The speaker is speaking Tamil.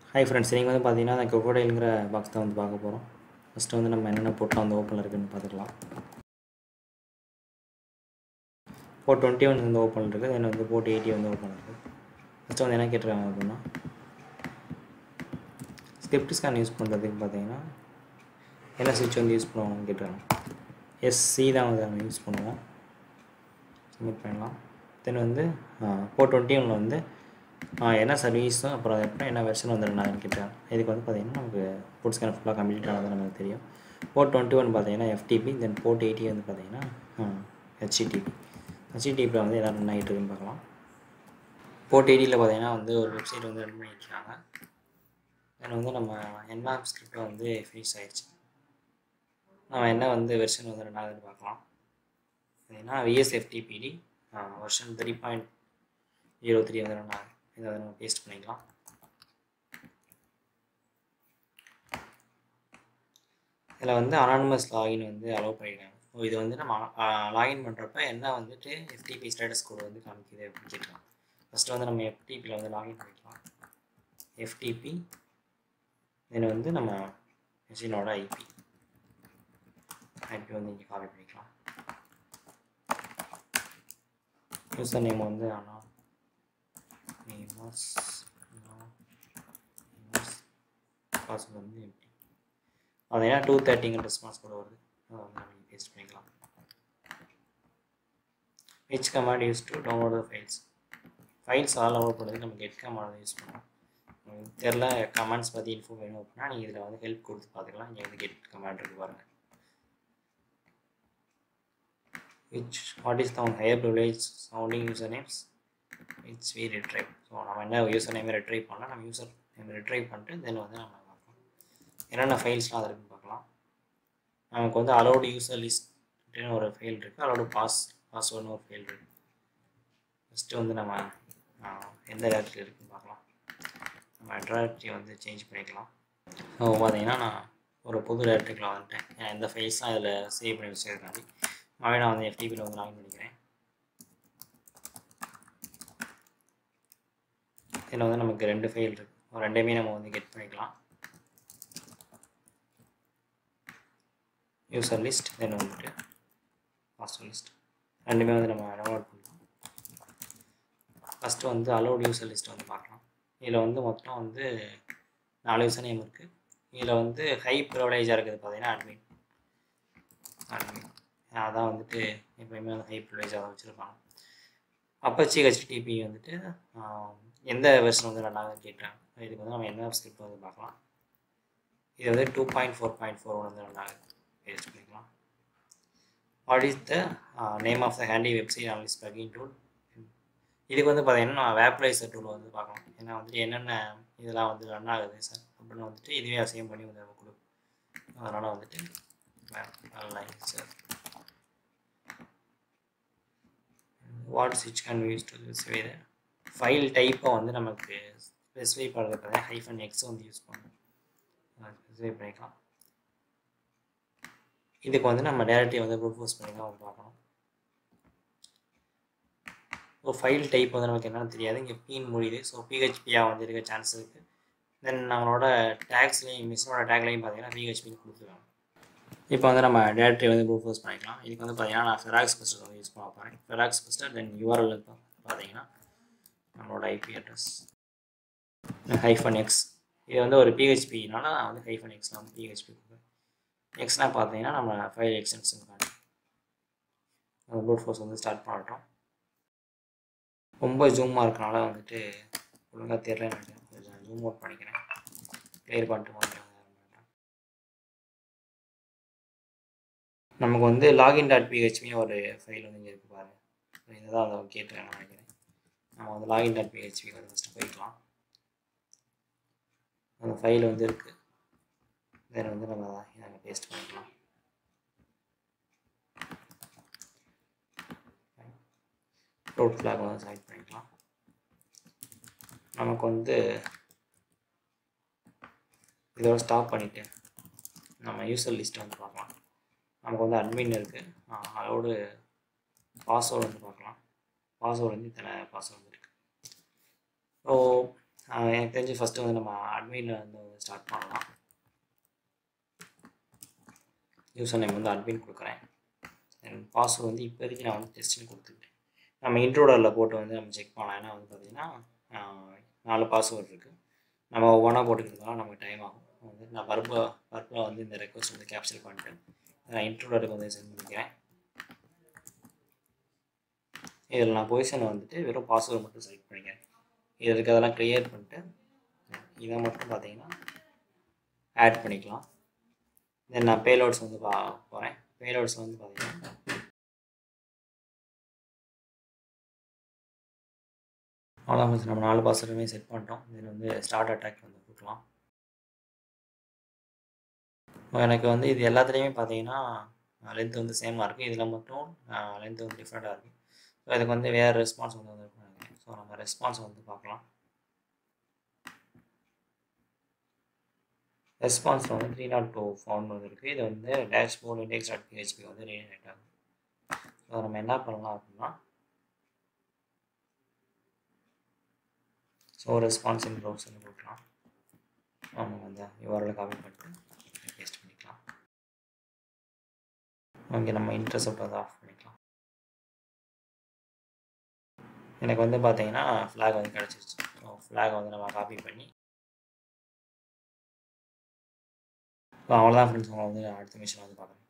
ஹாய் ஃப்ரெண்ட்ஸ் நீங்கள் வந்து பார்த்தீங்கன்னா அந்த crocodileங்கிற பாக்ஸ் தான் வந்து பார்க்க போகிறோம் ஃபஸ்ட்டு வந்து நம்ம என்னென்ன போட்டோம் அந்த ஓப்பனில் இருக்குன்னு பார்த்துக்கலாம் போர்ட் டுவெண்ட்டி ஒன் வந்து ஓப்பன் இருக்குது தென் வந்து போர்ட் எயிட்டி வந்து ஓப்பன் இருக்குது ஃபஸ்ட்டு வந்து என்ன கேட்டிருக்காங்க அப்படின்னா ஸ்கிரிப்ட் ஸ்கேன் யூஸ் பண்ணுறதுக்கு பார்த்தீங்கன்னா என்ன சுவிட்ச் வந்து யூஸ் பண்ணுவாங்கன்னு கேட்டுருக்காங்க எஸ்சி தான் வந்து நம்ம யூஸ் பண்ணுவோம் சப்மிட் பண்ணலாம் தென் வந்து போர்ட் டுவெண்ட்டி ஒனில் வந்து என்ன சர்வீஸும் அப்புறம் அதுக்கப்புறம் என்ன வெர்ஷன் வந்துருந்தாங்கன்னு கேட்டாங்க இதுக்கு வந்து பார்த்தீங்கன்னா நமக்கு போர்ட் ஸ்கேன் ஃபுல்லாக கம்ப்ளீட் ஆனது நமக்கு தெரியும் போர்ட் டுவெண்ட்டி ஒன் பார்த்தீங்கன்னா எஃப்டிபி தென் போர்ட் எயிட்டி வந்து பார்த்தீங்கன்னா ஹெச்டிடிபி ஹெச்டிடிபியில் வந்து எதாவது ரன் ஆகிட்டு இருக்குன்னு பார்க்கலாம் போர்ட் எயிட்டியில் பார்த்தீங்கன்னா வந்து ஒரு வெப்சைட் வந்து ரன் பண்ணியிருக்காங்க தென் வந்து நம்ம என்ன ஸ்கிரிப்ட் வந்து ஃபினிஷ் ஆயிடுச்சு நம்ம என்ன வந்து வெர்ஷன் வந்து ரன் ஆகுதுன்னு பார்க்கலாம் பார்த்தீங்கன்னா VSFTPD version three point zero three வந்து ரன் ஆகுது இதை வந்து நம்ம பேஸ்ட் பண்ணிக்கலாம் இதில் வந்து அனானமஸ் லாகின் வந்து அலோவ் பண்ணியிருக்காங்க ஸோ இது வந்து நம்ம லாகின் பண்ணுறப்ப என்ன வந்துட்டு எஃப்டிபி ஸ்டேட்டஸ் கோடு வந்து காமிக்குது அப்படின்னு கேட்கலாம் ஃபஸ்ட்டு வந்து நம்ம எஃப்டிபியில் வந்து லாகின் பண்ணிக்கலாம் எஃப்டிபி தென் வந்து நம்ம மிஷினோட ஐபி ஐபி வந்து இங்கே காப்பி பண்ணிக்கலாம் யூசர் நேம் வந்து ஆனால் நேமஸ் பாஸ்வேர்ட் வந்து எம்டி அது ஏன்னா டூ தேர்ட்டிங்கிற ரெஸ்பான்ஸ் கூட வருது அதை வந்து நம்ம பேஸ்ட் பண்ணிக்கலாம் which command use to download the files files all download பண்ணுறதுக்கு நம்ம கெட் கமாண்ட் யூஸ் பண்ணுவோம் உங்களுக்கு தெரில கமெண்ட்ஸ் பற்றி இன்ஃபோ வேணும் அப்படின்னா நீங்கள் இதில் வந்து ஹெல்ப் கொடுத்து பார்த்துக்கலாம் இங்கே வந்து கெட் கமாண்ட் இருக்கு பாருங்கள் which what is the higher privilege sounding usernames which we retrieve so நம்ம என்ன யூசர் நேம் ரெட்ரைவ் பண்ணலாம் நம்ம யூசர் நேம் ரெட்ரைவ் பண்ணிட்டு தென் வந்து நம்ம பார்க்கலாம் என்னென்ன ஃபைல்ஸ்லாம் அது இருக்குன்னு பார்க்கலாம் நமக்கு வந்து அலோடு யூசர் லிஸ்ட்னு ஒரு ஃபைல் இருக்குது அலோடு பாஸ் பாஸ்வேர்டுன்னு ஒரு ஃபைல் இருக்குது ஃபஸ்ட்டு வந்து நம்ம எந்த டேரக்டரி இருக்குன்னு பார்க்கலாம் நம்ம டேரக்டரி வந்து சேஞ்ச் பண்ணிக்கலாம் ஸோ பார்த்தீங்கன்னா நான் ஒரு புது டேரக்டரிக்குள்ள வந்துட்டேன் எந்த ஃபைல்ஸ்லாம் அதில் சேவ் பண்ணி வச்சதுக்காண்டி மறுபடியும் நான் வந்து எஃப்டிபியில் வந்து லாகின் பண்ணிக்கிறேன் இதில் வந்து நமக்கு ரெண்டு ஃபைல் இருக்குது ரெண்டையுமே நம்ம வந்து கெட் பண்ணிக்கலாம் யூசர் லிஸ்ட் தென் வந்துட்டு பாஸ்வேர்ட் லிஸ்ட் ரெண்டுமே வந்து நம்ம டவுன்லோட் பண்ணலாம் ஃபஸ்ட்டு வந்து அலோட் யூசர் லிஸ்ட் வந்து பார்க்கலாம் இதில் வந்து மொத்தம் வந்து நாலு யூசர் நேம் இருக்குது இதில் வந்து ஹை ப்ரிவலேஜாக இருக்குது பார்த்தீங்கன்னா அட்மின் அட்மின் அதான் வந்துட்டு எப்போயுமே வந்து ஹை ப்ரிவலேஜாக தான் வச்சுருப்பாங்க அப்பச்சி ஹெச்டிபி வந்துட்டு எந்த வெர்ஷன் வந்து ரன் ஆகுதுன்னு கேட்டாங்க இதுக்கு வந்து நம்ம என்ன ஸ்கிரிப்ட் வந்து பார்க்கலாம் இது வந்து two point four point four வந்து ரன் ஆகுது பேஸ்ட் பண்ணிக்கலாம் what is the name of the handy website analyst plugin tool இதுக்கு வந்து பார்த்தீங்கன்னா நான் வேப்ரைசர் டூல் வந்து பார்க்கலாம் ஏன்னா வந்துட்டு என்னென்ன இதெல்லாம் வந்து ரன் ஆகுது சார் அப்படின்னு வந்துட்டு இதுவே அசைன் பண்ணி வந்து நம்ம கொடுக்கும் அதனால் வந்துட்டு வேப்ரைசர் வாட் ஸ்விட்ச் can use to specify the file டைப்பை வந்து நமக்கு ஸ்பெசிஃபை பண்ணுறது பார்த்தீங்கன்னா ஹைஃபன் எக்ஸ் வந்து யூஸ் பண்ணணும் ஸ்பெசிஃபை பண்ணிக்கலாம் இதுக்கு வந்து நம்ம டேரக்டரி வந்து ப்ரொப்போஸ் பண்ணிக்கலாம் வந்து பார்க்கணும் ஸோ ஃபைல் டைப் வந்து நமக்கு என்னென்னு தெரியாது இங்கே பீன் முடியுது ஸோ பிஹெச்பியாக வந்து இருக்க சான்ஸ் இருக்குது தென் நம்மளோட டேக்ஸ்லேயும் மிஸ்ஸோட டேக்லையும் பார்த்தீங்கன்னா பிஹெச்பின்னு கொடுத்துருக்காங்க இப்போ வந்து நம்ம டேரக்டரி வந்து ப்ரூஃபோஸ் பண்ணிக்கலாம் இதுக்கு வந்து பார்த்தீங்கன்னா நான் ஃபெராக்ஸ் பஸ்டர் வந்து யூஸ் பண்ண போகிறேன் ஃபெராக்ஸ் பஸ்டர் தென் யூஆர்எல் பார்த்தீங்கன்னா நம்மளோட ஐபி அட்ரஸ் ஹைஃபன் எக்ஸ் இது வந்து ஒரு பிஹெச்பினால நான் வந்து ஹைஃபன் எக்ஸ் நான் பிஹெச்பி கொடுக்குறேன் எக்ஸ்னால் பார்த்தீங்கன்னா நம்ம ஃபைல் எக்ஸ்டென்ஷன் காணும் அந்த ப்ரூட் ஃபோர்ஸ் வந்து ஸ்டார்ட் பண்ணட்டும் ரொம்ப ஜூமாக இருக்கனால வந்துட்டு ஒழுங்காக தெரில நினைக்கிறேன் கொஞ்சம் ஜூம் அவுட் பண்ணிக்கிறேன் கிளியர் பண்ணிட்டு கொஞ்சம் நமக்கு வந்து லாகின் டாட் பிஹெச்பியும் ஒரு ஃபைல் வந்து இங்கே இருக்குது பாருங்கள் இதை தான் அதை கேட்டுருக்கேன் நினைக்கிறேன் நம்ம வந்து லாகின் டாட் பிஹெச்பி வந்து ஃபஸ்ட்டு போய்க்கலாம் அந்த ஃபைல் வந்து இருக்குது தென் வந்து நம்ம இதை பேஸ்ட் பண்ணிக்கலாம் ரோட் ஃப்ளாக் வந்து செலக்ட் பண்ணிக்கலாம் நமக்கு வந்து இதோட ஸ்டாப் பண்ணிவிட்டு நம்ம யூசர் லிஸ்ட்டை வந்து பார்க்கலாம் நமக்கு வந்து அட்மின் இருக்குது அதோடு பாஸ்வேர்டு வந்து பார்க்கலாம் பாஸ்வேர்டு வந்து இத்தனை பாஸ்வேர்டு இருக்குது ஸோ ஆஹ் எனக்கு தெரிஞ்சு ஃபஸ்ட்டு வந்து நம்ம அட்மினில் வந்து ஸ்டார்ட் பண்ணலாம் யூசர் நேம் வந்து அட்மின் கொடுக்குறேன் பாஸ்வேர்டு வந்து இப்போதைக்கு நான் வந்து டெஸ்டிங் கொடுத்துக்கிட்டேன் நம்ம இன்ட்ரோடரில் போட்டு வந்து நம்ம செக் பண்ணலாம் ஏன்னா வந்து பார்த்திங்கன்னா ஆஹ் நாலு பாஸ்வேர்டு இருக்குது நம்ம ஒவ்வொன்றா போட்டுக்கிறதுனால நமக்கு டைம் ஆகும் வந்து நான் பர்ப பர்பில் வந்து இந்த ரெக்வஸ்ட் வந்து கேப்சர் பண்ணிட்டு நான் இன்ட்ரோடருக்கு வந்து சென்ட் பண்ணிக்கிறேன் இதில் நான் பொசிஷனை வந்துட்டு வெறும் பாஸ்வேர்டு மட்டும் செலக்ட் பண்ணிக்கிறேன் இதில் இருக்கிறதெல்லாம் க்ளியர் பண்ணிட்டு இதை மட்டும் பார்த்தீங்கன்னா ஆட் பண்ணிக்கலாம் தென் நான் பேலோட்ஸ் வந்து பா போகிறேன் பேலோட்ஸ் வந்து பார்த்தீங்கன்னா அவ்வளோதான் friends. நம்ம நாலு பாஸ்வேர்டுமே செட் பண்ணிட்டோம் இதில் வந்து ஸ்டார்ட் அட்டாக் வந்து கொடுக்கலாம் எனக்கு வந்து இது எல்லாத்துலேயுமே பார்த்தீங்கன்னா லென்த் வந்து சேமாக இருக்குது இதில் மட்டும் லென்த் வந்து டிஃப்ரெண்ட்டாக இருக்குது ஸோ இதுக்கு வந்து வேறு ரெஸ்பான்ஸ் வந்து வந்துருக்கும் நினைக்கிறேன் ஸோ நம்ம ரெஸ்பான்ஸ் வந்து பார்க்கலாம் ரெஸ்பான்ஸில் வந்து த்ரீ நாட் டூ ஃபவுண்ட் வந்து இருக்குது இது வந்து டேஷ்போர்ட் இண்டெக்ஸ் டாட் பிஹெச்பி வந்து ரீனேட் ஆகும் ஸோ நம்ம என்ன பண்ணலாம் அப்படின்னா ஸோ ரெஸ்பான்ஸ் இன் ப்ரௌசர்னு போட்டுக்கலாம் நம்ம வந்து யூஆர்எல் காப்பி பண்ணிட்டு பேஸ்ட் பண்ணிக்கலாம் ஓகே நம்ம இன்டர்செப்ட் வந்து ஆஃப் பண்ணிக்கலாம் எனக்கு வந்து பார்த்தீங்கன்னா ஃப்ளாக் வந்து கிடச்சிருச்சு ஸோ ஃப்ளாக் வந்து நம்ம காப்பி பண்ணி ஸோ அவ்வளோதான் ஃப்ரெண்ட்ஸ் உங்களை வந்து அடுத்த மிஷன் வந்து பார்க்குறேன்